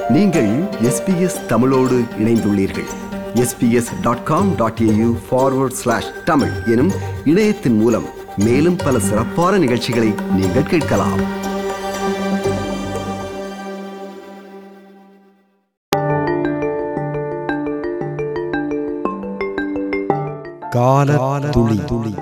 நீங்கள் எஸ்பிஎஸ் தமிழோடு இணைந்துள்ளீர்கள் SBS dot com dot AU forward slash Tamil எனும் இணையத்தின் மூலம் மேலும் பல சிறப்பான நிகழ்ச்சிகளை நீங்கள் கேட்கலாம் கால துளி துளி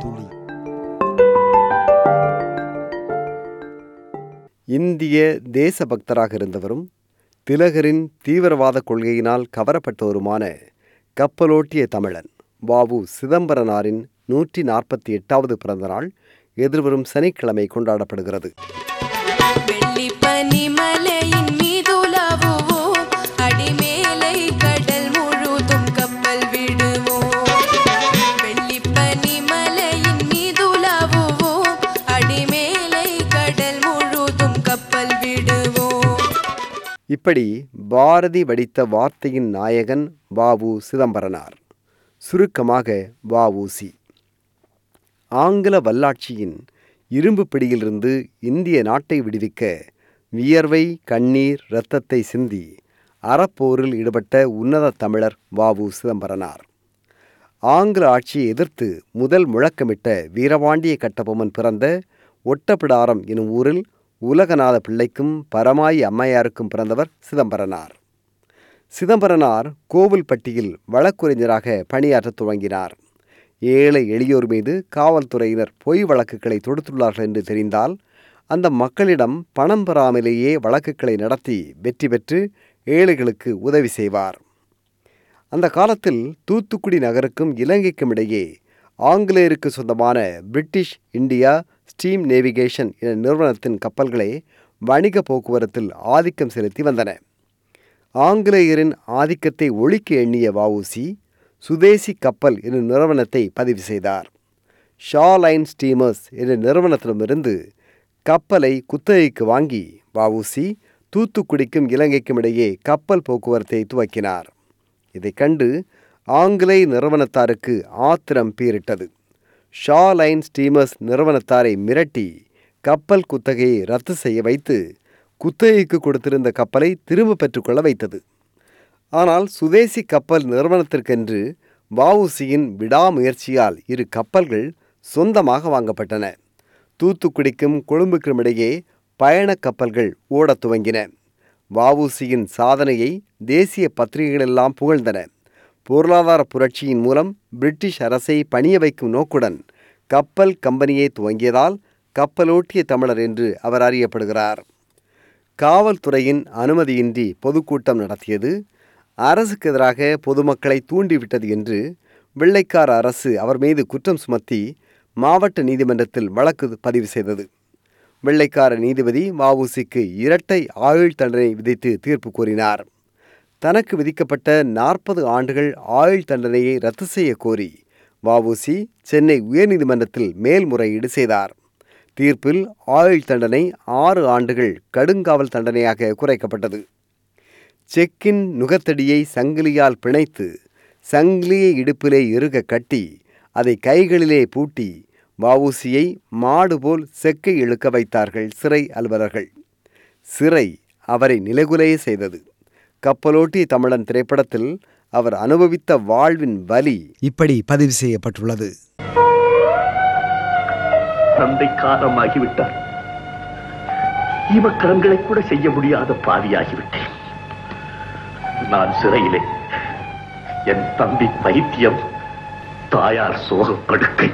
இந்திய தேசபக்தராக இருந்தவரும் திலகரின் தீவிரவாத கொள்கையினால் கவரப்பட்டவருமான கப்பலோட்டிய தமிழன் வாவு சிதம்பரனாரின் நூற்றி நாற்பத்தி எட்டாவது பிறந்தநாள் எதிர்வரும் சனிக்கிழமை கொண்டாடப்படுகிறது வெள்ளி பனிமலையின் மீதுலாவுவோம் அடிமேலை கடல் முழுதும் கப்பல் விடுவோம் வெள்ளி பனிமலையின் மீதுலாவுவோம் அடிமேலை கடல் முழுதும் கப்பல் விடுவோம் இப்படி பாரதி வடித்த வார்த்தையின் நாயகன் வாவு சிதம்பரனார் சுருக்கமாக வஉசி ஆங்கில வல்லாட்சியின் இரும்பு பிடியிலிருந்து இந்திய நாட்டை விடுவிக்க வியர்வை கண்ணீர் இரத்தத்தை சிந்தி அறப்போரில் ஈடுபட்ட உன்னத தமிழர் வாவு சிதம்பரனார் ஆங்கில ஆட்சியை எதிர்த்து முதல் முழக்கமிட்ட வீரபாண்டிய கட்டபொம்மன் பிறந்த ஒட்டப்பிடாரம் எனும் ஊரில் உலகநாத பிள்ளைக்கும் பரமாயி அம்மையாருக்கும் பிறந்தவர் சிதம்பரனார் சிதம்பரனார் கோவில்பட்டியில் வழக்குரைஞராக பணியாற்றத் துவங்கினார் ஏழை எளியோர் மீது காவல்துறையினர் பொய் வழக்குகளை தொடுத்துள்ளார்கள் என்று தெரிந்தால் அந்த மக்களிடம் பணம் பெறாமலேயே வழக்குகளை நடத்தி வெற்றி பெற்று ஏழைகளுக்கு உதவி செய்வார் அந்த காலத்தில் தூத்துக்குடி நகருக்கும் இலங்கைக்கும் இடையே ஆங்கிலேயருக்கு சொந்தமான பிரிட்டிஷ் இந்தியா ஸ்டீம் நேவிகேஷன் என நிறுவனத்தின் கப்பல்களே வணிக போக்குவரத்தில் ஆதிக்கம் செலுத்தி வந்தன ஆங்கிலேயரின் ஆதிக்கத்தை ஒழிக்க எண்ணிய வஉசி சுதேசி கப்பல் எனும் நிறுவனத்தை பதிவு செய்தார் ஷா லைன் ஸ்டீமர்ஸ் என்ற நிறுவனத்திடமிருந்து கப்பலை குத்தகைக்கு வாங்கி வஉசி தூத்துக்குடிக்கும் இலங்கைக்கும் இடையே கப்பல் போக்குவரத்தை துவக்கினார் இதைக் கண்டு ஆங்கிலேய நிறுவனத்தாருக்கு ஆத்திரம் பீரிட்டது ஷா லைன் ஸ்டீமர்ஸ் நிறுவனத்தாரை மிரட்டி கப்பல் குத்தகையை ரத்து செய்ய வைத்து குத்தகைக்கு கொடுத்திருந்த கப்பலை திரும்ப பெற்றுக்கொள்ள வைத்தது ஆனால் சுதேசி கப்பல் நிறுவனத்திற்கென்று வஉசியின் விடாமுயற்சியால் இரு கப்பல்கள் சொந்தமாக வாங்கப்பட்டன தூத்துக்குடிக்கும் கொழும்புக்கும் இடையே பயண கப்பல்கள் ஓடத் துவங்கின வஉசியின் சாதனையை தேசிய பத்திரிகைகளெல்லாம் புகழ்ந்தன பொருளாதார புரட்சியின் மூலம் பிரிட்டிஷ் அரசை பணிய வைக்கும் நோக்குடன் கப்பல் கம்பெனியை துவங்கியதால் கப்பலோட்டிய தமிழர் என்று அவர் அறியப்படுகிறார் காவல்துறையின் அனுமதியின்றி பொதுக்கூட்டம் நடத்தியது அரசுக்கு எதிராக பொதுமக்களை தூண்டிவிட்டது என்று வெள்ளைக்கார அரசு அவர் மீது குற்றம் சுமத்தி மாவட்ட நீதிமன்றத்தில் வழக்கு பதிவு செய்தது வெள்ளைக்கார நீதிபதி வஉசிக்கு இரட்டை ஆயுள் தண்டனை விதித்து தீர்ப்பு கூறினார் தனக்கு விதிக்கப்பட்ட நாற்பது ஆண்டுகள் ஆயுள் தண்டனையை ரத்து செய்ய கோரி வஉசி சென்னை உயர்நீதிமன்றத்தில் மேல்முறையீடு செய்தார் தீர்ப்பில் ஆயுள் தண்டனை ஆறு ஆண்டுகள் கடுங்காவல் தண்டனையாக குறைக்கப்பட்டது செக்கின் நுகத்தடியை சங்கிலியால் பிணைத்து சங்கிலியை இடுப்பிலே இறுக கட்டி அதை கைகளிலே பூட்டி வஉசியை மாடு போல் செக்கை இழுக்க வைத்தார்கள் சிறை அலுவலர்கள் சிறை அவரை நிலைகுலைய செய்தது கப்பலோட்டி தமிழன் திரைப்படத்தில் அவர் அனுபவித்த வாழ்வின் வலி இப்படி பதிவு செய்யப்பட்டுள்ளது தந்தை காலமாகிவிட்டார் ஈமக்கரங்களை கூட செய்ய முடியாத பாவியாகிவிட்டேன் நான் சிறையிலே என் தம்பி பைத்தியம் தாயார் சோகப் படுக்கை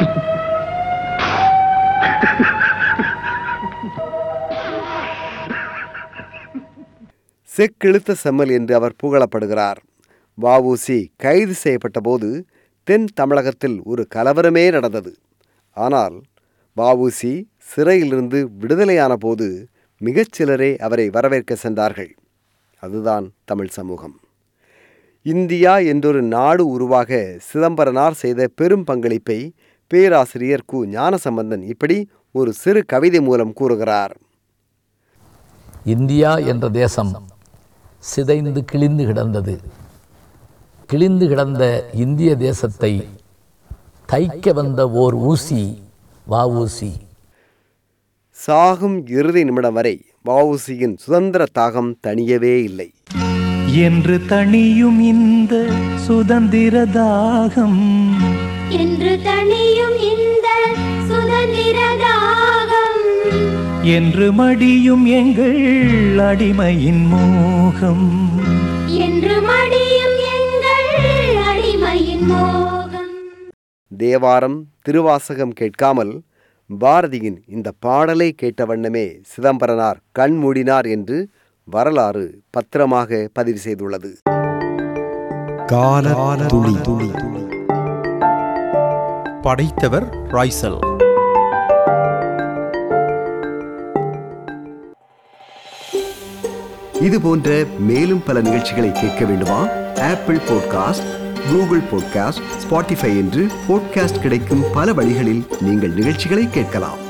செக்கிழுத்த செம்மல் என்று அவர் புகழப்படுகிறார் வஉசி கைது செய்யப்பட்ட போது தென் தமிழகத்தில் ஒரு கலவரமே நடந்தது ஆனால் வஉசி சிறையிலிருந்து விடுதலையான போது மிகச்சிலரே அவரை வரவேற்க சென்றார்கள் அதுதான் தமிழ் சமூகம் இந்தியா என்றொரு நாடு உருவாக சிதம்பரனார் செய்த பெரும் பங்களிப்பை பேராசிரியர் கு ஞானசம்பந்தன் இப்படி ஒரு சிறு கவிதை மூலம் கூறுகிறார் இந்தியா என்ற தேசம் சிதைந்து கிழிந்து கிடந்தது கிழிந்து கிடந்த இந்திய தேசத்தை தைக்க வந்த ஓர் ஊசி வ ஊசி சாகும் இறுதி நிமிடம் வரை வஉசியின் சுதந்திர தாகம் தணியவே இல்லை என்று தணியும் இந்த சுதந்திர தாகம் என்று தணியும் இந்த சுதந்திர தாகம் என்று மடியும் எங்கள் அடிமையின் மோகம் என்று மடியும் எங்கள் அடிமையின் மோகம் தேவாரம் திருவாசகம் கேட்காமல் பாரதியின் இந்த பாடலை கேட்ட வண்ணமே சிதம்பரனார் கண் மூடினார் என்று வரலாறு பத்திரமாக பதிவு செய்துள்ளது கால துளி துளி படைத்தவர் ராய்சல் இது போன்ற மேலும் பல நிகழ்ச்சிகளை கேட்க வேண்டுமா Apple podcast Google podcast Spotify என்று பாட்காஸ்ட் கிடைக்கும் பல வழிகளில் நீங்கள் நிகழ்ச்சிகளை கேட்கலாம்